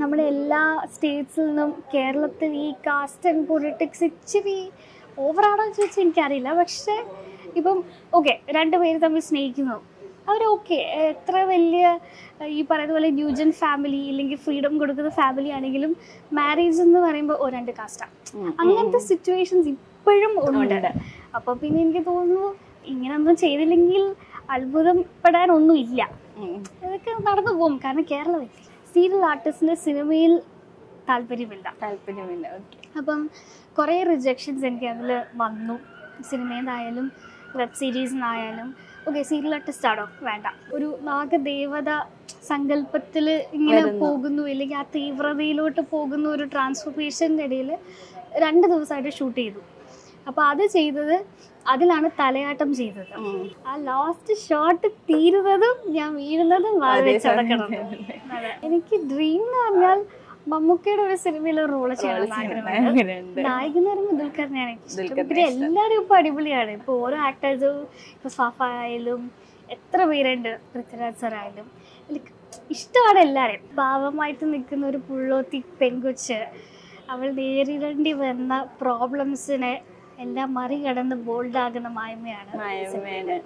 നമ്മുടെ എല്ലാ സ്റ്റേറ്റ്സിൽ നിന്നും കേരളത്തിൽ ഈ കാസ്റ്റ് ആൻഡ് പൊളിറ്റിക്സ് ഇച്ചിരി ഓവറാണോ എന്ന് ചോദിച്ചാൽ എനിക്കറിയില്ല പക്ഷേ ഇപ്പം ഓക്കെ രണ്ടുപേര് തമ്മിൽ സ്നേഹിക്കുന്നു അവർ ഓക്കെ എത്ര വലിയ ഏഹ്, ഈ പറയുന്ന പോലെ ന്യൂജൻ ഫാമിലി ഇല്ലെങ്കിൽ ഫ്രീഡം കൊടുക്കുന്ന ഫാമിലി ആണെങ്കിലും മാരേജ് എന്ന് പറയുമ്പോൾ ഓ രണ്ട് കാസ്റ്റാണ് അങ്ങനത്തെ സിറ്റുവേഷൻസ് ഇപ്പോഴും ഉണ്ട് അപ്പോൾ പിന്നെ എനിക്ക് തോന്നുന്നു ഇങ്ങനൊന്നും ചെയ്തില്ലെങ്കിൽ അത്ഭുതപ്പെടാനൊന്നും ഇല്ല ഇതൊക്കെ നടന്നു പോകും കാരണം കേരളമല്ലേ സീരിയൽ ആർട്ടിസ്റ്റിന് സിനിമയിൽ താല്പര്യമില്ല താല്പര്യമില്ല ഓക്കെ അപ്പം കുറേ റിജക്ഷൻസ് എനിക്ക് അതിൽ വന്നു സിനിമയിൽ നിന്നായാലും വെബ് സീരീസിൽ നിന്നായാലും ഓക്കെ സീരിയൽ ആർട്ടിസ്റ്റ് ആണോ വേണ്ട ഒരു നാഗദേവത സങ്കല്പത്തിൽ ഇങ്ങനെ വരുന്നു. പോകുന്നു അല്ലെങ്കിൽ ആ തീവ്രതയിലോട്ട് പോകുന്ന ഒരു ട്രാൻസ്ഫോർമേഷൻ്റെ ഇടയിൽ രണ്ട് ദിവസമായിട്ട് ഷൂട്ട് ചെയ്തു അപ്പോൾ അത് ചെയ്തത് അതിലാണ് തലയാട്ടം ചെയ്തത് ആ ലാസ്റ്റ് ഷോട്ട് തീരുന്നതും ഞാൻ വീഴുന്നതും വാഴ വെച്ചടക്കണം അതെ. എനിക്ക് ഡ്രീം എന്ന് പറഞ്ഞാൽ മമ്മൂക്കയുടെ ഒരു സിനിമയിൽ ഒരു റോള് ചെയ്യണം എന്ന് ആഗ്രഹമുണ്ട് നായകൻ എന്ന് പറയുമ്പോൾ ദുൽഖറിനെയാണ് എനിക്ക് ഇഷ്ടം ദുൽഖറിനെ പിന്നെ എല്ലാവരും ഇപ്പൊ അടിപൊളിയാണ് ഇപ്പൊ ഓരോ ആക്ടേഴ്സും ഇപ്പൊ ഫഫ ആയാലും എത്ര പേരുണ്ട് പൃഥ്വിരാജ് സർ ആയാലും എനിക്ക് ഇഷ്ടമാണ് എല്ലാവരെയും പാവമായിട്ട് നിൽക്കുന്ന ഒരു പുള്ളോത്തി പെൺകൊച്ച് അവൾ നേരിടേണ്ടി വന്ന പ്രോബ്ലംസിനെ എല്ലാം മറികടന്ന് ബോൾഡ് ആകുന്ന മായ്മയാണ് മായമേന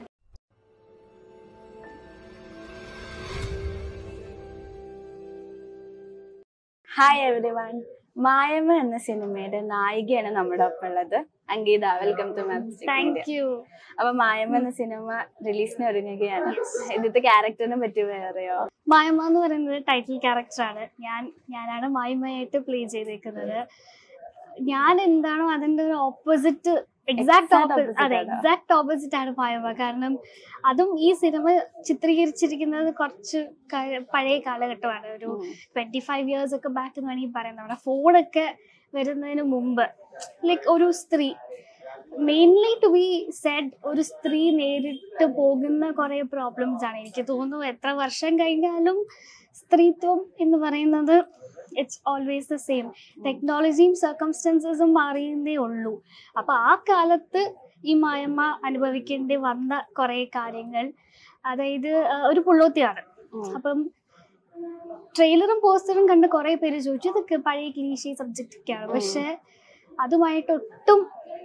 ഹായ് എവരി വൺ മായമ എന്ന സിനിമയുടെ നായികയാണ് നമ്മുടെ ഒപ്പം ഉള്ളത് Ankita welcome to thank you അപ്പൊ മായമ എന്ന സിനിമ റിലീസിന് ഒരുങ്ങുകയാണ് ഇതിന്റെ ക്യാരക്ടറിനെ പറ്റി വേറെയോ മായമ്മ എന്ന് പറയുന്നത് ടൈറ്റിൽ ക്യാരക്ടറാണ് ഞാൻ ഞാനാണ് മായ്മയായിട്ട് പ്ലേ ചെയ്തേക്കുന്നത് ഞാൻ എന്താണോ അതിന്റെ ഒരു ഓപ്പോസിറ്റ് എക്സാക്ട് Exact opposite അതെ ആണ്. എക്സാക്ട് ഓപ്പോസിറ്റ് ആണ് മായമ്മ കാരണം അതും ഈ സിനിമ ചിത്രീകരിച്ചിരിക്കുന്നത് കുറച്ച് ക- പഴയ കാലഘട്ടമാണ് ഒരു ട്വന്റി ഫൈവ് ഇയേഴ്സ് ഒക്കെ ബാക്ക് എന്ന് വേണമെങ്കിൽ പറയാം നമ്മുടെ ഫോണൊക്കെ വരുന്നതിന് മുമ്പ് ലൈക്ക് ഒരു സ്ത്രീ മെയിൻലി ടു ബി സെഡ് ഒരു സ്ത്രീ നേരിട്ട് പോകുന്ന കുറെ പ്രോബ്ലംസ് ആണ് എനിക്ക് തോന്നുന്നു എത്ര വർഷം കഴിഞ്ഞാലും സ്ത്രീത്വം എന്ന് പറയുന്നത് ഇറ്റ്സ് ഓൾവേസ് ദ സെയിം ടെക്നോളജിയും സർക്കംസ്റ്റൻസസും മാറിയതേ ഉള്ളൂ അപ്പൊ ആ കാലത്ത് ഈ മായമ്മ അനുഭവിക്കേണ്ടി വന്ന കുറെ കാര്യങ്ങൾ അതായത് ആ, ഒരു പുള്ളോത്തിയാണ് അപ്പം ട്രെയിലറും പോസ്റ്ററും കണ്ട് കുറെ പേര് ചോദിച്ചു ഇതൊക്കെ പഴയ ക്ലീഷി സബ്ജക്റ്റ് ഒക്കെയാണ് പക്ഷെ അതുമായിട്ട് ഒട്ടും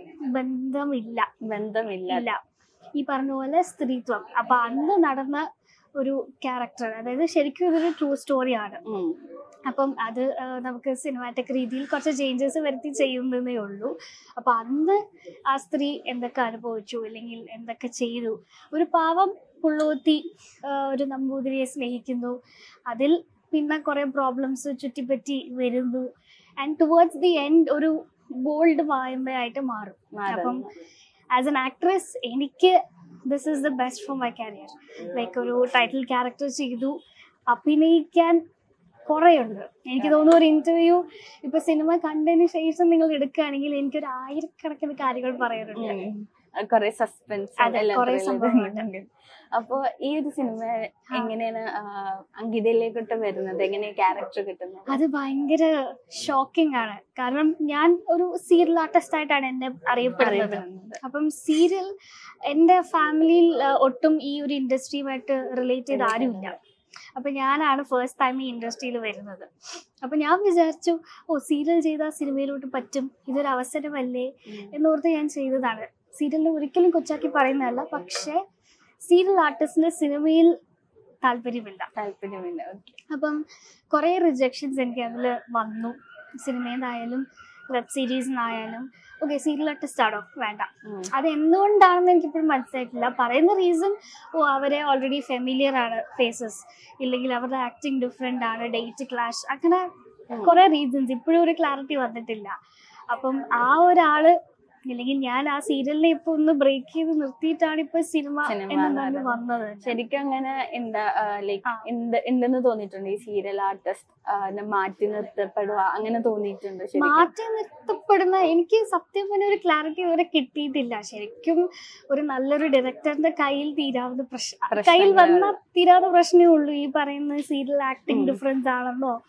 ബന്ധമില്ല ബന്ധമില്ല ഇല്ല ഈ പറഞ്ഞ പോലെ സ്ത്രീത്വം അപ്പൊ അന്ന് നടന്ന ഒരു ക്യാരക്ടർ അതായത് ശരിക്കും ഇതൊരു ട്രൂ സ്റ്റോറിയാണ് ഉം. അപ്പം അത് ആ, നമുക്ക് സിനിമാറ്റിക് രീതിയിൽ കുറച്ച് ചേഞ്ചസ് വരുത്തി ചെയ്യുന്നതേ ഉള്ളൂ അപ്പൊ അന്ന് ആ സ്ത്രീ എന്തൊക്കെ അനുഭവിച്ചു അല്ലെങ്കിൽ എന്തൊക്കെ ചെയ്തു ഒരു പാവം പുള്ളോത്തി ആ, ഒരു നമ്പൂതിരിയെ സ്നേഹിക്കുന്നു അതിൽ പിന്നെ കുറെ പ്രോബ്ലംസ് ചുറ്റിപ്പറ്റി വരുന്നു ആൻഡ് ടുവേർഡ്സ് ദി എൻഡ് ഒരു ബോൾഡ് വായ്മയായിട്ട് മാറും അപ്പം ആസ് എൻ ആക്ട്രസ് എനിക്ക് this is the best for my career like ഒരു ടൈറ്റിൽ ക്യാരക്ടർ ചെയ്തു അഭിനയിക്കാൻ കുറേ ഉണ്ട് എനിക്ക് തോന്നുന്നു ഒരു ഇന്റർവ്യൂ ഇപ്പൊ സിനിമ കണ്ടതിന് ശേഷം നിങ്ങൾ എടുക്കുകയാണെങ്കിൽ എനിക്കൊരു ആയിരക്കണക്കിന് കാര്യങ്ങൾ പറയാനുണ്ട് ഉം. കുറെ സസ്പെൻസ് അതെ, കുറെ സംഭവങ്ങളുണ്ട്. അപ്പൊ ഈ ഒരു സിനിമ എങ്ങനെയാണ് ആ, അങ്കിതയിലേക്കിട്ട് വരുന്നത് എങ്ങനെ ക്യാരക്ടർ കിട്ടുന്നത് അത് ഭയങ്കര ഷോക്കിംഗ് ആണ് കാരണം ഞാൻ ഒരു സീരിയൽ ആർട്ടിസ്റ്റ് ആയിട്ടാണ് എന്നെ അറിയപ്പെടുന്നത് അറിയപ്പെടുന്നത്. അപ്പം സീരിയൽ എൻ്റെ ഫാമിലിയിൽ ആ, ഒട്ടും ഈ ഒരു ഇൻഡസ്ട്രിയുമായിട്ട് റിലേറ്റ് ചെയ്ത് ആരുമില്ല അപ്പൊ ഞാനാണ് ഫസ്റ്റ് ടൈം ഈ ഇൻഡസ്ട്രിയിൽ വരുന്നത് അപ്പൊ ഞാൻ വിചാരിച്ചു ഓ സീരിയൽ ചെയ്താൽ സിനിമയിലോട്ട് പറ്റും ഇതൊരു അവസരമല്ലേ എന്നോർത്ത് ഞാൻ ചെയ്തതാണ് സീരിയലിനെ ഒരിക്കലും കൊച്ചാക്കി പറയുന്നതല്ല പക്ഷേ സീരിയൽ ആർട്ടിസ്റ്റിന് സിനിമയിൽ താല്പര്യമില്ല താല്പര്യമില്ല ഓക്കെ അപ്പം കുറേ റിജക്ഷൻസ് എനിക്ക് അതിൽ വന്നു സിനിമയിൽ നിന്നായാലും വെബ് സീരീസിൽ നിന്നായാലും ഓക്കെ സീരിയൽ ആർട്ടിസ്റ്റ് ആണോ വേണ്ട അത് എന്തുകൊണ്ടാണെന്ന് എനിക്കിപ്പോഴും മനസ്സിലായിട്ടില്ല പറയുന്ന റീസൺ ഓ അവരെ ഓൾറെഡി ഫെമിലിയർ ആണ് ഫേസസ് ഇല്ലെങ്കിൽ അവരുടെ ആക്ടിങ് ഡിഫറെൻ്റ് ആണ് ഡേറ്റ് ക്ലാഷ് അങ്ങനെ കുറെ റീസൺസ് ഇപ്പോഴും ഒരു ക്ലാരിറ്റി വന്നിട്ടില്ല അപ്പം ആ ഒരാള് ഇല്ലെങ്കിൽ ഞാൻ ആ സീരിയലിനെ ഇപ്പൊ ഒന്ന് ബ്രേക്ക് ചെയ്ത് നിർത്തിയിട്ടാണ് ഇപ്പൊ സിനിമ സിനിമ എന്ന് എന്ന് പറഞ്ഞ് പറയുന്നത്. വന്നത് ശരിക്കും അങ്ങനെ എന്താ ലൈക്ക് ആ. എന്ത് എന്തെന്ന് തോന്നിയിട്ടുണ്ട് ഈ സീരിയൽ ആർട്ടിസ്റ്റ് മാറ്റി നിർത്തപ്പെടുക അങ്ങനെ തോന്നിയിട്ടുണ്ട് ശരിക്കും മാറ്റി നിർത്തപ്പെടുന്ന എനിക്ക് സത്യം പറഞ്ഞ ഒരു ക്ലാരിറ്റി ഇതുവരെ കിട്ടിയിട്ടില്ല ശരിക്കും ഒരു നല്ലൊരു ഡയറക്ടറിന്റെ കയ്യിൽ തീരാവുന്ന പ്രശ്നം പ്രശ്നങ്ങളേ കയ്യിൽ വന്ന തീരാവുന്ന പ്രശ്നമേ ഉള്ളൂ ഈ പറയുന്ന സീരിയൽ ആക്ടിങ് ഉം. ഡിഫറൻസ് ആണെന്നോ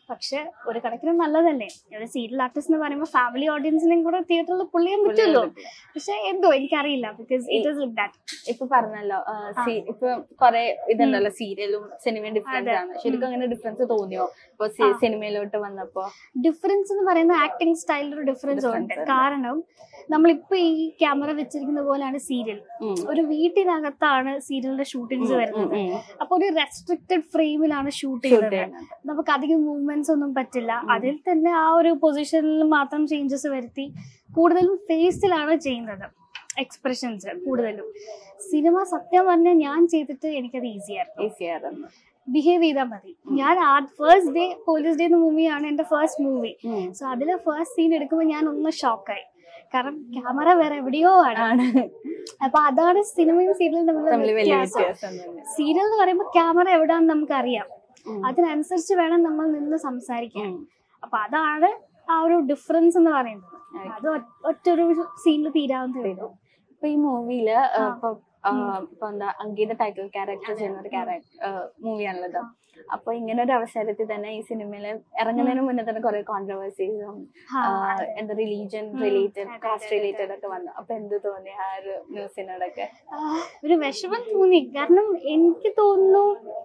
പക്ഷെ ഒരു കണക്കിന് നല്ലതല്ലേ ഒരു സീരിയൽ ആർട്ടിസ്റ്റ് എന്ന് പറയുമ്പോൾ ഫാമിലി ഓഡിയൻസിനെയും കൂടെ തിയേറ്ററിൽ പുള്ളിയാൻ പറ്റുമല്ലോ പക്ഷെ എന്തോ എനിക്കറിയില്ല because it is like that ഇപ്പൊ പറഞ്ഞല്ലോ ആ, സി- ഇപ്പൊ കൊറേ ഇതുണ്ടല്ലോ സീരിയലും സിനിമയും ഡിഫറൻസ് ആണ് ശരിക്കും അങ്ങനെ ഡിഫറൻസ് തോന്നിയോ ഇപ്പൊ സി- സിനിമയിലോട്ട് വന്നപ്പോ ഡിഫറൻസ് എന്ന് പറയുന്ന ആക്ടിങ് സ്റ്റൈലിൽ ഒരു ഡിഫറൻസ് ഉണ്ട് Difference ഉണ്ട്. കാരണം നമ്മളിപ്പോ ഈ ക്യാമറ വെച്ചിരിക്കുന്ന പോലെയാണ് സീരിയൽ ഉം. ഒരു വീട്ടിനകത്താണ് സീരിയലിന്റെ ഷൂട്ടിങ്സ് വരുന്നത് ഉം, ഉം. അപ്പൊ ഒരു റെസ്ട്രിക്റ്റഡ് ഫ്രെയിമിലാണ് ഷൂട്ട് Shoot ചെയ്യുന്നത് ചെയ്യുന്നത്. നമുക്ക് അധികം മൂവ്മെന്റ്സ് ഒന്നും പറ്റില്ല അതിൽ തന്നെ ആ ഒരു പൊസിഷനിൽ മാത്രം ചേഞ്ചസ് വരുത്തി കൂടുതലും ഫേസിലാണ് ചെയ്യുന്നത് എക്സ്പ്രഷൻസ് കൂടുതലും സിനിമ സത്യം പറഞ്ഞാൽ ഞാൻ ചെയ്തിട്ട് എനിക്കത് ഈസിയായിരുന്നു Easy ആയിരുന്നു. ബിഹേവ് ചെയ്താൽ മതി ഞാൻ ആ ഫസ്റ്റ് ഡേ പോലീസ് ഡേ എന്ന മൂവിയാണ് എന്റെ ഫസ്റ്റ് മൂവി ഉം. സോ അതിലെ ഫസ്റ്റ് സീൻ എടുക്കുമ്പോൾ ഞാൻ ഒന്ന് ഷോക്കായി കാരണം ക്യാമറ വേറെ എവിടെയോ ആണ് ആണ് അപ്പൊ അതാണ് സിനിമയും സീരിയലും തമ്മിൽ തമ്മിലുള്ള വലിയ വ്യത്യാസം വ്യത്യാസം തന്നെ. സീരിയൽ എന്ന് പറയുമ്പോൾ ക്യാമറ എവിടാന്ന് നമുക്ക് അറിയാം ഉം. അതിനനുസരിച്ച് വേണം നമ്മൾ നിന്ന് സംസാരിക്കാൻ ഉം. അപ്പൊ അതാണ് ആ ഒരു ഡിഫറൻസ് എന്ന് പറയുന്നത് Okay. അത് ഒ- ഒറ്റൊരു സീനിൽ തീരാവുന്നതേ ഉള്ളൂ ഇപ്പൊ ഈ മൂവിയില് ആ. ഇപ്പൊ ആ, ഇപ്പൊ എന്താ അങ്കീത ടൈറ്റിൽ ക്യാരക്ടർ ചെയ്യുന്ന ഒരു ക്യാരക്ടർ മൂവിയാണുള്ളത് അപ്പൊ ഇങ്ങനെ ഒരു അവസരത്തിൽ തന്നെ ഈ സിനിമയില് ഇറങ്ങുന്നതിന് മുന്നേ തന്നെ കുറെ കോൺട്രവേഴ്സീസും ആ, അതെ. എന്താ റിലീജിയൻ ഉം. റിലേറ്റഡ് അതെ, കാസ്റ്റ് അതെ, റിലേറ്റഡ് ഒക്കെ വന്നു അപ്പൊ എന്ത് തോന്നി ആ ഒരു ന്യൂസിനോടൊക്കെ ആ, ഒരു വിഷമം തോന്നി കാരണം എനിക്ക് തോന്നുന്നു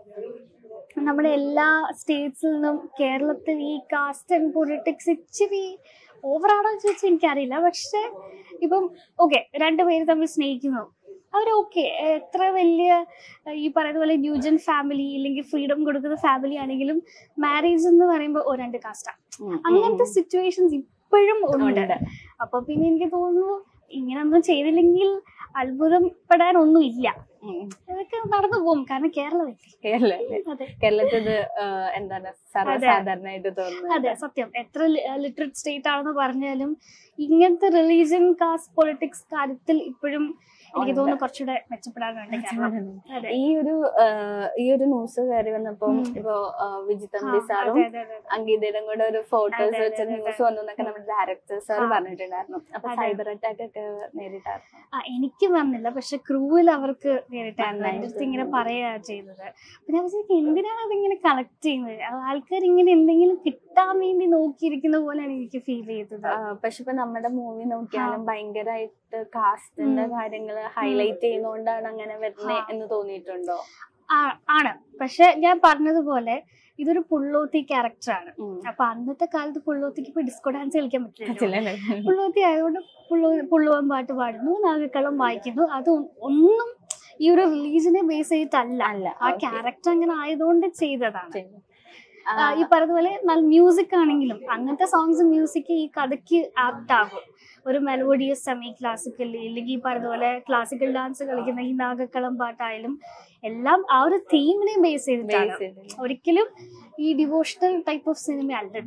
നമ്മുടെ എല്ലാ സ്റ്റേറ്റ്സിൽ നിന്നും കേരളത്തിൽ ഈ കാസ്റ്റ് ആൻഡ് പൊളിറ്റിക്സ് ഇച്ചിരി ഓവറാണോ ചോദിച്ചാൽ എനിക്കറിയില്ല പക്ഷെ ഇപ്പം ഓക്കെ രണ്ടുപേര് തമ്മിൽ സ്നേഹിക്കുന്നു അവർ ഓക്കെ എത്ര വലിയ ഏഹ്, ഈ പറയുന്ന പോലെ ന്യൂജൻ ഫാമിലി ഇല്ലെങ്കിൽ ഫ്രീഡം കൊടുക്കുന്ന ഫാമിലി ആണെങ്കിലും മാരേജ് എന്ന് പറയുമ്പോൾ ഓ രണ്ട് കാസ്റ്റാണ് അങ്ങനത്തെ സിറ്റുവേഷൻസ് ഇപ്പോഴും ഉണ്ട് ഉണ്ട്. അപ്പൊ പിന്നെ എനിക്ക് തോന്നുന്നു ഇങ്ങനൊന്നും ചെയ്തില്ലെങ്കിൽ അത്ഭുതപ്പെടാനൊന്നും ഇല്ല ഉം. അതൊക്കെ നടന്നു പോകും കാരണം കേരളമല്ലേ കേരളത്തില് അതെ കേരളത്തിൽ ഇത് ആ, എന്താണ് സർവ്വസാധാരണമായിട്ട് തോന്നുന്നത് അതെ സത്യം എത്ര ലിറ്ററേറ്റ് സ്റ്റേറ്റ് ആണെന്ന് പറഞ്ഞാലും ഇങ്ങനത്തെ റിലീജിയൻ കാസ്റ്റ് പൊളിറ്റിക്സ് കാര്യത്തിൽ ഇപ്പോഴും എനിക്ക് ഉണ്ട്. തോന്നുന്നു കുറച്ചുകൂടെ മെച്ചപ്പെടാനുണ്ട് കേരളം അതെ ഈ ഒരു ആ, ഈ ഒരു ന്യൂസ് കയറി വന്നപ്പം ഉം. ഇപ്പൊ ആ, വിജി ആ, തമ്പി സാറും അതെ, അതെ, അതെ, അതെ. അംഗീതയുടെ കൂടെ ഒരു ഫോട്ടോസ് അതെ, അതെ, വെച്ച അതെ, ന്യൂസ് അതെ. വന്നു എന്നൊക്കെ നമ്മുടെ ഡയറക്ടർ സാർ ആ. പറഞ്ഞിട്ടുണ്ടായിരുന്നു അപ്പൊ അതെ. സൈബർ അറ്റാക്ക് ഒക്കെ നേരിട്ടായിരുന്നു ആ എനിക്ക് വന്നില്ല പക്ഷെ ക്രൂവിൽ അവർക്ക് നേരിട്ടായിരുന്നു എൻ്റെ അടുത്ത് ഇങ്ങനെ നന്നായിട്ട്. പറയാ ചെയ്തത് അപ്പൊ ഞാൻ വിചാരിക്കും എന്തിനാണ് അതിങ്ങനെ കളക്ട് ചെയ്യുന്നത് ആൾക്കാർ ഇങ്ങനെ എന്തെങ്കിലും കിട്ടാൻ വേണ്ടി നോക്കിയിരിക്കുന്ന പോലെയാണ് എനിക്ക് ഫീൽ ചെയ്തത് ആ, പക്ഷെ ഇപ്പൊ നമ്മുടെ മൂവി നോക്കിയാലും ഭയങ്കരമായിട്ട് കാസ്റ്റിന്റെ ഉം. കാര്യങ്ങൾ ഹൈലൈറ്റ് ചെയ്യുന്നോണ്ടാണ് അങ്ങനെ വരുന്നേ ആ. എന്ന് തോന്നിയിട്ടുണ്ടോ ആ- ആണ് പക്ഷെ ഞാൻ പറഞ്ഞതുപോലെ ഇതൊരു പുള്ളോത്തി ക്യാരക്ടറാണ് ഉം. അപ്പൊ അന്നത്തെ കാലത്ത് പുള്ളോത്തിക്ക് ഇപ്പൊ ഡിസ്കോ ഡാൻസ് കളിക്കാൻ പറ്റില്ല പറ്റില്ലല്ലേ? പുള്ളോത്തി ആയതുകൊണ്ട് പുള്ളു പുള്ളുവൻ പാട്ട് പാടുന്നു നാഗക്കളം വായിക്കുന്നു അത് ഒന്നും ഈ ഒരു റിലീജിയനെ ബേസ് ചെയ്തിട്ടല്ല അല്ല ആ okay. ക്യാരക്ടർ അങ്ങനെ ആയതുകൊണ്ട് ചെയ്തതാണ് ശരി. ആ, ആ, ഈ പറഞ്ഞതുപോലെ നല്ല മ്യൂസിക് ആണെങ്കിലും അങ്ങനത്തെ സോങ്സ് മ്യൂസിക് ഈ കഥയ്ക്ക് ആപ്റ്റ് ആകും ഒരു മെലോഡിയസ് സെമി ക്ലാസിക്കൽ ഇല്ലെങ്കിൽ ഈ പറഞ്ഞതുപോലെ ക്ലാസിക്കൽ ഡാൻസ് കളിക്കുന്ന ഈ നാഗക്കളം പാട്ടായാലും എല്ലാം ആ ഒരു തീമിനെ ബേസ് ചെയ്തിട്ടാണ് base ചെയ്തില്ല. ഒരിക്കലും ഈ ഡിവോഷണൽ ടൈപ്പ് ഓഫ് സിനിമ അല്ലത്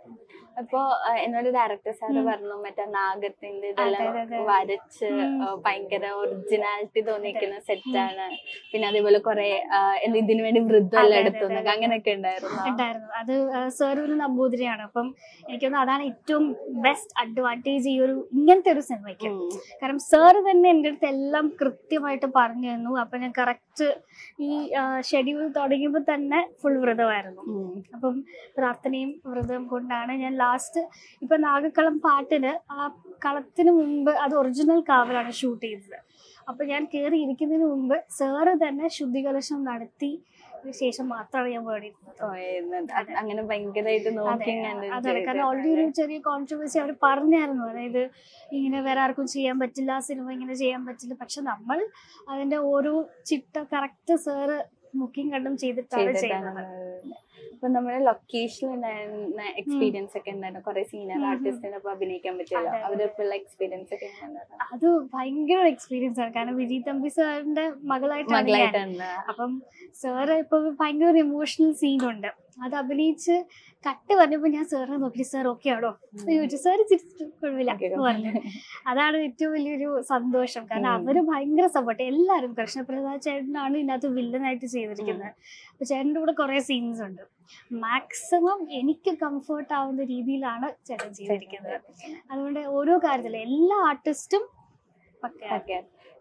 അപ്പൊ ആ, എന്നോട് ഡയറക്ടർ സാറ് ഉം. പറഞ്ഞു മറ്റേ നാഗത്തിന്റെ ഇതെല്ലാം അതെ, അതെ, അതെ. വരച്ച് ഉം. ആ, ഭയങ്കര ഒറിജിനാലിറ്റി തോന്നിക്കുന്ന സെറ്റാണ് പിന്നെ അതേപോലെ കുറെ ഇതിനു വേണ്ടി വൃദ്ധം അതെ, എല്ലാം അതെ, എടുത്തു അതെ, അതെ. അങ്ങനെയൊക്കെ ഉണ്ടായിരുന്നു ഉണ്ടായിരുന്നു അത് സാർ ഒരു നമ്പൂതിരിയാണ് അപ്പം എനിക്ക് തോന്നുന്നു അതാണ് ഏറ്റവും ബെസ്റ്റ് അഡ്വാൻറ്റേജ് ഈ ഒരു ഇങ്ങനത്തെ ഒരു സിനിമയ്ക്ക് കാരണം സാറ് തന്നെ എൻ്റെ അടുത്ത് എല്ലാം കൃത്യമായിട്ട് പറഞ്ഞു തന്നു അപ്പൊ ഞാൻ കറക്റ്റ് ഈ ഷെഡ്യൂൾ തുടങ്ങിയപ്പോൾ തന്നെ ഫുൾ വ്രതമായിരുന്നു അപ്പം പ്രാർത്ഥനയും വ്രതം കൊണ്ടാണ് ഞാൻ ലാസ്റ്റ് ഇപ്പൊ നാഗക്കളം പാട്ടിന് ആ കളത്തിന് മുമ്പ് അത് ഒറിജിനൽ കാവലാണ് ഷൂട്ട് ചെയ്തത് അപ്പൊ ഞാൻ കയറി ഇരിക്കുന്നതിന് മുമ്പ് സാറ് തന്നെ ശുദ്ധികലശം നടത്തി ശേഷം മാത്രമാണ് ഞാൻ പാടിയിരുന്നത് അത് അങ്ങനെ ഭയങ്കരമായിട്ട് നോക്കി അതെ അതെ കാരണം ഓൾറെഡി ഒരു ചെറിയ കോൺട്രവേഴ്സി അവർ പറഞ്ഞായിരുന്നു അതായത് ഇങ്ങനെ വേറെ ആർക്കും ചെയ്യാൻ പറ്റില്ല സിനിമ ഇങ്ങനെ ചെയ്യാൻ പറ്റില്ല പക്ഷെ നമ്മൾ അതിന്റെ ഓരോ ചിട്ട കറക്റ്റ് സാറ് ബുക്കിംഗ് കണ്ടും ചെയ്തിട്ടാണ് ചെയ്യുന്നത് ഇപ്പൊ നമ്മുടെ ലൊക്കേഷനിൽ ഉണ്ടായിരുന്ന എക്സ്പീരിയൻസ് ഒക്കെ ഉണ്ടായിരുന്നു കുറെ സീനിയർ ഉം, ഉം. ആർട്ടിസ്റ്റിനൊപ്പം അഭിനയിക്കാൻ പറ്റില്ല അതെ, അതെ. അവരൊപ്പമുള്ള എക്സ്പീരിയൻസ് ഒക്കെ ഉണ്ടായിരുന്നു അത് ഭയങ്കര എക്സ്പീരിയൻസ് ആണ് കാരണം വിജയ് തമ്പി സാറിന്റെ മകളായിട്ടാണ് ഞാൻ മകളായിട്ടാണ് അപ്പം സാറ് ഇപ്പൊ ഭയങ്കര ഒരു ഇമോഷണൽ സീനുണ്ട് അത് അഭിനയിച്ച് കട്ട് പറഞ്ഞപ്പോ ഞാൻ സാറിനെ നോക്കി സാർ ഓക്കെ ആണോ എന്ന് ചോദിച്ചു സാർ ചിരിച്ചിട്ട് കുഴപ്പമില്ല എന്ന് പറഞ്ഞു അതാണ് ഏറ്റവും വലിയൊരു സന്തോഷം കാരണം ഉം. അവര് ഭയങ്കര സപ്പോർട്ട് എല്ലാവരും കൃഷ്ണപ്രസാദ് ചേട്ടനാണ് ഇതിനകത്ത് വില്ലനായിട്ട് ചെയ്തിരിക്കുന്നത് അപ്പൊ ചേട്ടൻ്റെ കൂടെ കുറെ സീൻസ് ഉണ്ട് മാക്സിമം എനിക്ക് കംഫർട്ട് ആവുന്ന രീതിയിലാണ് ചേട്ടൻ ചെയ്തിരിക്കുന്നത് അതുകൊണ്ട് ഓരോ കാര്യത്തിലും എല്ലാ ആർട്ടിസ്റ്റും പക്ക ഓക്കെ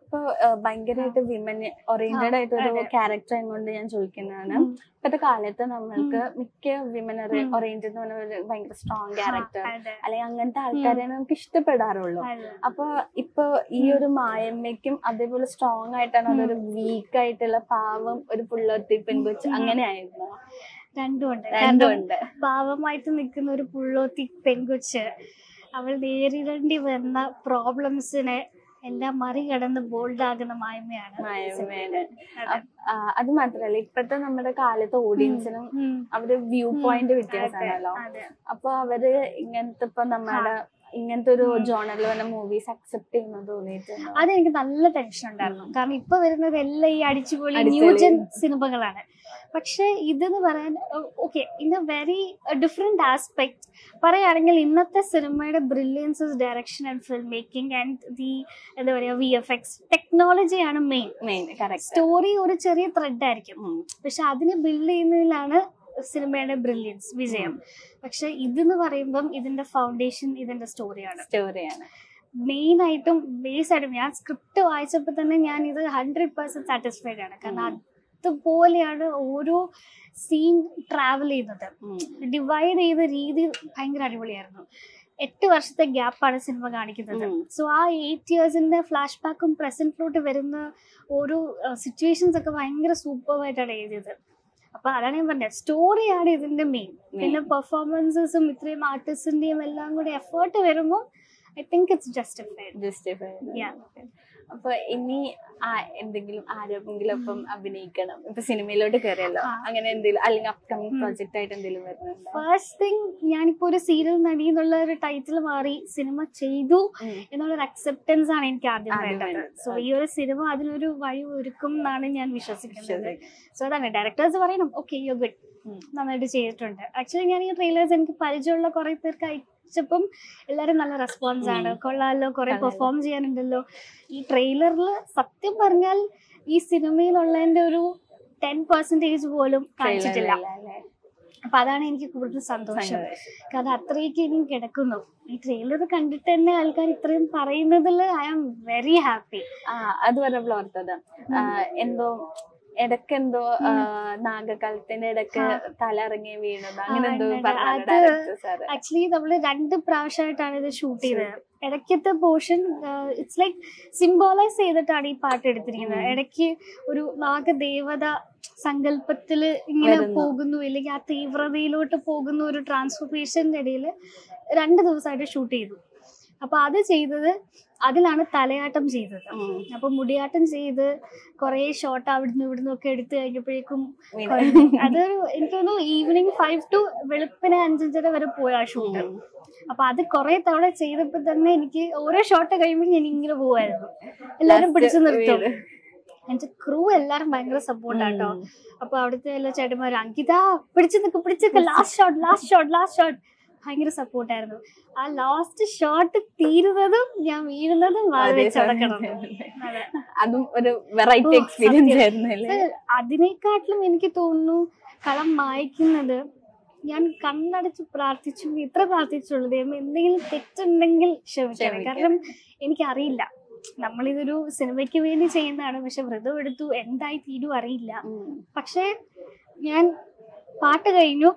ഇപ്പൊ ഭയങ്കരമായിട്ട് വിമൻ ഓറിയന്റഡ് ആയിട്ട് ഒരു അതെ. ക്യാരക്ടർ കൊണ്ട് ഞാൻ ചോദിക്കുന്നതാണ് ഉം. ഇപ്പത്തെ കാലത്ത് നമ്മൾക്ക് മിക്ക വിമൻ ഉം. ഓറിയന്റഡ് എന്ന് പറഞ്ഞ ഒരു ഭയങ്കര സ്ട്രോങ് ക്യാരക്ടർ അതെ അല്ലെങ്കിൽ അങ്ങനത്തെ ആൾക്കാരെയാണ് നമുക്ക് ഇഷ്ടപ്പെടാറുള്ളൂ അതെ അപ്പൊ ഇപ്പൊ ഈ ഒരു മായമ്മയ്ക്കും അതേപോലെ സ്ട്രോങ് ആയിട്ടാണ് അതൊരു വീക്ക് ആയിട്ടുള്ള പാവം ഒരു പുള്ളത്തി പെൺകൊച്ച് അങ്ങനെ ആയിരുന്നു രണ്ടും ഉണ്ട് രണ്ടും കാരണം ഉണ്ട് പാവമായിട്ട് നിൽക്കുന്ന ഒരു പുള്ളോത്തി പെൺകൊച്ച് അവൾ നേരിടേണ്ടി വന്ന പ്രോബ്ലംസിനെ എല്ലാം മറികടന്ന് ബോൾഡ് ആകുന്ന മായ്മയാണ് മായമ്മേനെ അതെ. ആ, അത് മാത്രല്ല ഇപ്പത്തെ നമ്മുടെ കാലത്ത് ഓഡിയൻസിനും ഉം. അവര് വ്യൂ പോയിന്റ് അതെ, വ്യത്യാസമാണല്ലോ അതെ. അപ്പൊ അവര് ഇങ്ങനത്തെ ഇപ്പൊ നമ്മുടെ ഇങ്ങനത്തെ ഒരു ജോണറിൽ വന്ന മൂവീസ് അക്സെപ്റ്റ് ചെയ്യുന്നത് തോന്നിയിട്ടുണ്ടോ അതെനിക്ക് നല്ല ടെൻഷൻ ഉണ്ടായിരുന്നു കാരണം ഇപ്പൊ വരുന്നത് എല്ലാം ഈ അടിച്ചുപൊളി അടിച്ചുപൊളി. ന്യൂജൻ സിനിമകളാണ് പക്ഷെ ഇതെന്ന് പറയാൻ okay in a very different aspect പറയുകയാണെങ്കിൽ ഇന്നത്തെ സിനിമയുടെ brilliance direction and film making and the എന്താ പറയാ വി എഫ് എക്സ് ടെക്നോളജിയാണ് മെയിൻ മെയിൻ കറക്റ്റ് സ്റ്റോറി ഒരു ചെറിയ ത്രെഡ് ആയിരിക്കും പക്ഷെ അതിനെ ബിൽഡ് ചെയ്യുന്നതിലാണ് സിനിമയുടെ ബ്രില്യൻസ് വിജയം പക്ഷെ ഇതെന്ന് പറയുമ്പം ഇതിന്റെ ഫൗണ്ടേഷൻ ഇതിന്റെ സ്റ്റോറിയാണ് സ്റ്റോറിയാണ് മെയിൻ ആയിട്ടും ബേസ് ആയിട്ടും ഞാൻ സ്ക്രിപ്റ്റ് വായിച്ചപ്പോൾ തന്നെ ഞാൻ ഇത് ഹൺഡ്രഡ് പെർസെന്റ് സാറ്റിസ്ഫൈഡ് ആണ് കാരണം അതുപോലെയാണ് ഓരോ സീൻ ട്രാവൽ ചെയ്യുന്നത് ഡിവൈഡ് ചെയ്ത രീതി ഭയങ്കര അടിപൊളിയായിരുന്നു എട്ട് വർഷത്തെ ഗ്യാപ്പാണ് സിനിമ കാണിക്കുന്നത് ഉം. സോ ആ എയ്റ്റ് ഇയേഴ്സിന്റെ ഫ്ലാഷ് ബാക്കും പ്രസന്റിലോട്ട് വരുന്ന ഓരോ സിറ്റുവേഷൻസ് ഒക്കെ ഭയങ്കര സൂപ്പർവായിട്ടാണ് എഴുതിയത് അപ്പൊ അതാണ് ഞാൻ പറഞ്ഞത് സ്റ്റോറിയാണ് ഇതിന്റെ മെയിൻ പിന്നെ പെർഫോമൻസസും ഇത്രയും ആർട്ടിസ്റ്റിന്റെയും എല്ലാം കൂടി എഫേർട്ട് വരുമ്പോൾ I think it's justified justify Yeah. അപ്പൊ ഇനി ആ എന്തെങ്കിലും ആരെങ്കിലും ഒപ്പം അഭിനയിക്കണം ഇപ്പൊ സിനിമയിലോട്ട് കയറിയല്ലോ ആ. അങ്ങനെ എന്തെങ്കിലും അല്ലെങ്കിൽ അപ്കമിങ് പ്രോജക്റ്റ് ആയിട്ട് എന്തെങ്കിലും വരുന്നുണ്ടോ ഫസ്റ്റ് തിങ് ഞാനിപ്പോ ഒരു സീരിയൽ നടി എന്നുള്ള ഒരു ടൈറ്റിൽ മാറി സിനിമ ചെയ്തു ഉം. എന്നുള്ളൊരു അക്സെപ്റ്റൻസ് ആണ് എനിക്ക് ആദ്യം ആദ്യം വേണ്ടത് വേണ്ടത്. സോ ഈ ഒരു സിനിമ അതിനൊരു വഴി ഒരുക്കും എന്നാണ് ഞാൻ വിശ്വസിക്കുന്നത് വിശ്വസിക്കുന്നു. സോ അതാണ് ഡയറക്ടേഴ്സ് പറയണം ഓക്കെ യു ഗുഡ് ഉം. നന്നായിട്ട് ചെയ്തിട്ടുണ്ട് ആക്ച്വലി ഞാൻ ഈ ട്രെയിലേഴ്സ് എനിക്ക് പരിചയമുള്ള കുറെ പേർക്ക് അയച്ചപ്പം എല്ലാരും നല്ല റെസ്പോൺസ് ആണ് കൊള്ളാലോ കുറെ അതെ. പെർഫോം ചെയ്യാനുണ്ടല്ലോ ഈ ട്രെയിലറിൽ സത്യം പറഞ്ഞാൽ ഈ സിനിമയിലുള്ളതിന്റെ ഒരു ടെൻ പെർസെന്റേജ് പോലും കാണിച്ചിട്ടില്ല ട്രെയിലറിലല്ല അല്ലേ? അപ്പൊ അതാണ് എനിക്ക് കൂടുതൽ സന്തോഷം സന്തോഷം. കാരണം അത്രയൊക്കെ ഇനിയും കിടക്കുന്നു ഈ ട്രെയിലർ കണ്ടിട്ട് തന്നെ ആൾക്കാർ ഇത്രയും പറയുന്നതിൽ ഐ ആം വെരി ഹാപ്പി ആ അത് പറഞ്ഞപ്പോൾ ഓർത്തത് ആ, എന്തോ ഇടക്ക് എന്തോ ആ, നാഗക്കാലത്തിന്റെ ഇടക്ക് തല ഇറങ്ങി വീണത് അങ്ങനെ ആ, എന്തോ ഉണ്ട്. പറഞ്ഞു അത് ഡയറക്ടർ സാറ് ആക്ച്വലി നമ്മൾ രണ്ട് പ്രാവശ്യമായിട്ടാണ് ഇത് ഷൂട്ട് ചെയ്തത് ഇടയ്ക്കത്തെ പോർഷൻ ഇറ്റ്സ് ലൈക്ക് സിംബോളൈസ് ചെയ്തിട്ടാണ് ഈ പാട്ട് എടുത്തിരിക്കുന്നത് ഉം. ഇടയ്ക്ക് ഒരു നാഗദേവത സങ്കല്പത്തില് ഇങ്ങനെ വരുന്നു. പോകുന്നു അല്ലെങ്കിൽ ആ തീവ്രതയിലോട്ട് പോകുന്ന ഒരു ട്രാൻസ്ഫോർമേഷന്റെ ഇടയിൽ രണ്ട് ദിവസമായിട്ട് ഷൂട്ട് ചെയ്തു അപ്പൊ അത് ചെയ്തത് അതിലാണ് തലയാട്ടം ചെയ്തത് ഉം. അപ്പൊ മുടിയാട്ടം ചെയ്ത് കുറെ ഷോട്ട് അവിടുന്ന് ഇവിടുന്ന് ഒക്കെ എടുത്തു കഴിഞ്ഞപ്പോഴേക്കും വീണു. കുഴഞ്ഞു. അതൊരു എനിക്ക് തോന്നുന്നു ഈവനിങ് ഫൈവ് ടു വെളുപ്പിന് അഞ്ചഞ്ചര വരെ പോയ ആ ഷൂട്ട് ഉം. അപ്പൊ അത് കുറെ തവണ ചെയ്തപ്പോ തന്നെ എനിക്ക് ഓരോ ഷോട്ട് കഴിയുമ്പോൾ ഞാൻ ഇങ്ങനെ പോവായിരുന്നു എല്ലാരും Last പിടിച്ചു നിർത്തും വീട്. എന്റെ ക്രൂ എല്ലാരും ഭയങ്കര സപ്പോർട്ടാട്ടോ ഉം. അപ്പൊ അവിടുത്തെ എല്ലാ ചേട്ടന്മാരും അങ്കിത പിടിച്ചു നിൽക്ക് പിടിച്ചു നിൽക്ക് last shot last shot last shot ഭയങ്കര സപ്പോർട്ടായിരുന്നു ആ ലാസ്റ്റ് ഷോട്ട് തീരുന്നതും ഞാൻ വീഴുന്നതും വാഴ അതേ വെച്ചടക്കണം സമയം. അതെ അതും ഒരു വെറൈറ്റി ഓ, എക്സ്പീരിയൻസ് സത്യം. ആയിരുന്നു അല്ലേ ഇത് അതിനേക്കാട്ടിലും എനിക്ക് തോന്നുന്നു കളം മായ്ക്കുന്നത് ഞാൻ കണ്ണടച്ച് പ്രാർത്ഥിച്ചു ഇത്ര പ്രാർത്ഥിച്ചുള്ളൂ ദൈവം എന്തെങ്കിലും തെറ്റുണ്ടെങ്കിൽ ക്ഷമിക്കണം ക്ഷമിക്കണം. കാരണം എനിക്കറിയില്ല നമ്മളിതൊരു സിനിമയ്ക്ക് വേണ്ടി ചെയ്യുന്നതാണ് പക്ഷെ വ്രതം എടുത്തു എന്തായി തീരും അറിയില്ല ഉം. പക്ഷേ ഞാൻ പാട്ട് കഴിഞ്ഞു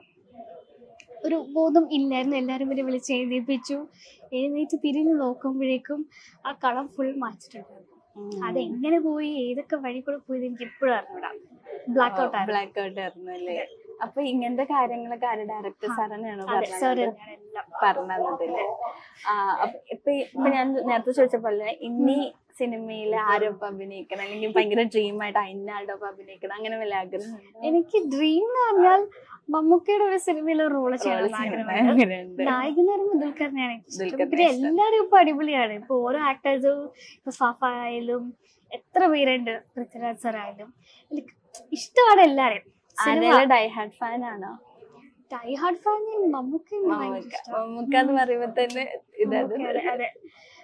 ഒരു ബോധം ഇല്ലായിരുന്നു എല്ലാവരും ഇവരെ വിളിച്ച് എഴുതിപ്പിച്ചു എഴുന്നേറ്റ് തിരിഞ്ഞു നോക്കുമ്പോഴേക്കും ആ കളം ഫുൾ മാച്ചിട്ടുണ്ടായിരുന്നു ഉം. അതെങ്ങനെ പോയി ഏതൊക്കെ വഴി കൂടെ പോയത് എനിക്ക് ഇപ്പോഴും അറിഞ്ഞൂടാ ബ്ലാക്ക് ഔട്ട് ആയിരുന്നു ബ്ലാക്ക് ഔട്ട് ആയിരുന്നു അല്ലേ അപ്പൊ ഇങ്ങനത്തെ കാര്യങ്ങളൊക്കെ ആര് ഡയറക്ടർ സാർ തന്നെയാണോ അതെ സാർ പറഞ്ഞത് എല്ലാം പറഞ്ഞതല്ലേ ആ അപ്പൊ ഇപ്പൊ ഈ- ഇപ്പൊ ഞാൻ നേരത്തെ ചോദിച്ച പോലെ ഇനി സിനിമയിൽ ആരൊപ്പം അഭിനയിക്കണം അല്ലെങ്കിൽ ഭയങ്കര ഡ്രീം ആയിട്ട് ഇന്നാളുടെ ഒപ്പം അഭിനയിക്കണം അങ്ങനെ വല്ല ആഗ്രഹം എനിക്ക് ഡ്രീം എന്ന് പറഞ്ഞാൽ മമ്മൂക്കയുടെ ഒരു സിനിമയിൽ റോള് ചെയ്യണം എന്ന് ആഗ്രഹമുണ്ട് അങ്ങനെയുണ്ട് നായകനായിരുന്നു ദുൽഖറിനെയാണ് എനിക്ക് ഇഷ്ടം. ദുൽഖറിനെ പിന്നെ ഇഷ്ടം. എല്ലാരും ഇപ്പൊ അടിപൊളിയാണ് ഇപ്പൊ ഓരോ ആക്ടേഴ്സും ഇപ്പൊ ഫാഫ ആയാലും എത്ര പേരുണ്ട് പൃഥ്വിരാജ് സർ ആയാലും എനിക്ക് ഇഷ്ടമാണ് എല്ലാരും ആരെങ്കിലും ഡൈ ഹാർഡ് ഫാൻ ആണോ die hard fan Mammooka Mammooka Mammooka എന്ന് പറയുമ്പോ തന്നെ ഇതത് അതെ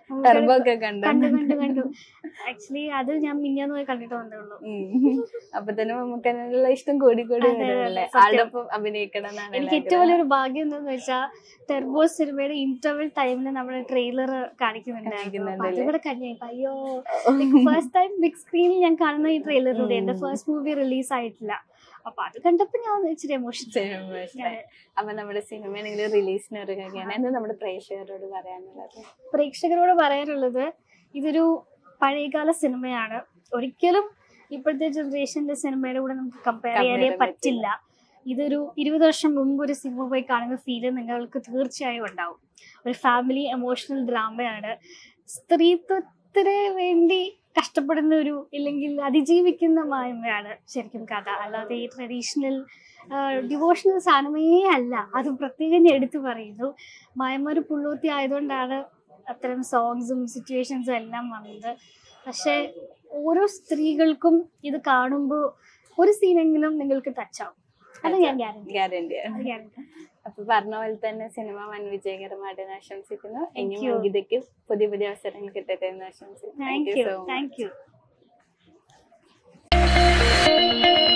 ടർബോ ഒക്കെ കണ്ടു കണ്ടു കണ്ടു കണ്ടു ആക്ച്വലി അത് ഞാൻ മിഞ്ഞാന്ന് പോയി കണ്ടിട്ട് വന്നേ ഉള്ളൂ ഉം. അപ്പൊ തന്നെ നമുക്ക് അതിനുള്ള ഇഷ്ടം കൂടി കൂടി അതെ, അതെ, വരുമല്ലേ സത്യം. ആളുടെ ഒപ്പം അഭിനയിക്കണം എന്നാണ് എനിക്ക് ഏറ്റവും വലിയൊരു ഭാഗ്യം എന്താന്ന് വെച്ചാൽ ടെർബോ സിനിമയുടെ ഇന്റർവെൽ ടൈമിൽ നമ്മുടെ ട്രെയിലർ കാണിക്കുന്നുണ്ടായിരുന്നു അപ്പൊ കാണിക്കുന്നുണ്ടല്ലേ? അതുകൂടെ കഴിഞ്ഞു അയ്യോ ഫസ്റ്റ് ടൈം ബിഗ് സ്ക്രീനിൽ ഞാൻ കാണുന്ന ഈ ട്രെയിലറിലൂടെ എന്റെ ഫസ്റ്റ് മൂവി റിലീസ് ആയിട്ടില്ല അപ്പൊ അത് കണ്ടപ്പോ ഞാൻ ഇച്ചിരി എമോഷൻ മനസ്സിലായി. അപ്പൊ നമ്മുടെ സിനിമയാണെങ്കിൽ റിലീസിന് ഒരുങ്ങുകയാണ് എന്ന് നമ്മുടെ പ്രേക്ഷകരോട് പറയാനുള്ളത് പ്രേക്ഷകരോട് പറയാനുള്ളത് ഇതൊരു പഴയകാല സിനിമയാണ് ഒരിക്കലും ഇപ്പോഴത്തെ ജനറേഷന്റെ സിനിമയുടെ കൂടെ നമുക്ക് കമ്പയർ ചെയ്യാനേ ചെയ്യാൻ പറ്റില്ല ഇതൊരു ഇരുപത് വർഷം മുമ്പ് ഒരു സിനിമ പോയി കാണുന്ന ഫീല് നിങ്ങൾക്ക് തീർച്ചയായും ഉണ്ടാവും ഒരു ഫാമിലി എമോഷണൽ ഡ്രാമയാണ് സ്ത്രീത്വത്തിന് വേണ്ടി കഷ്ടപ്പെടുന്ന ഒരു ഇല്ലെങ്കിൽ അതിജീവിക്കുന്ന മായ്മയാണ് ശരിക്കും കഥ അല്ലാതെ ഈ ട്രഡീഷണൽ ഡിവോഷണൽ സാധനമേ അല്ല അത് പ്രത്യേകം ഞാൻ എടുത്തു പറയുന്നു മായമ്മ ഒരു പുള്ളൂത്തി ആയതുകൊണ്ടാണ് അത്തരം സോങ്സും സിറ്റുവേഷൻസും എല്ലാം വന്നത് പക്ഷെ ഓരോ സ്ത്രീകൾക്കും ഇത് കാണുമ്പോൾ ഒരു സീനെങ്കിലും നിങ്ങൾക്ക് ടച്ച് ആവും അത് ഞാൻ ഗ്യാരണ്ടി ഗ്യാരണ്ടി അത് ഗ്യാരണ്ടി അപ്പൊ പറഞ്ഞ പോലെ തന്നെ സിനിമ വൻ വിജയകരമായിട്ട് ഞാൻ ആശംസിക്കുന്നു ഇനിയും you. അങ്കിതയ്ക്ക് പുതിയ പുതിയ അവസരങ്ങൾ കിട്ടട്ടെ എന്ന് ആശംസിക്കുന്നു thank you so much. Thank U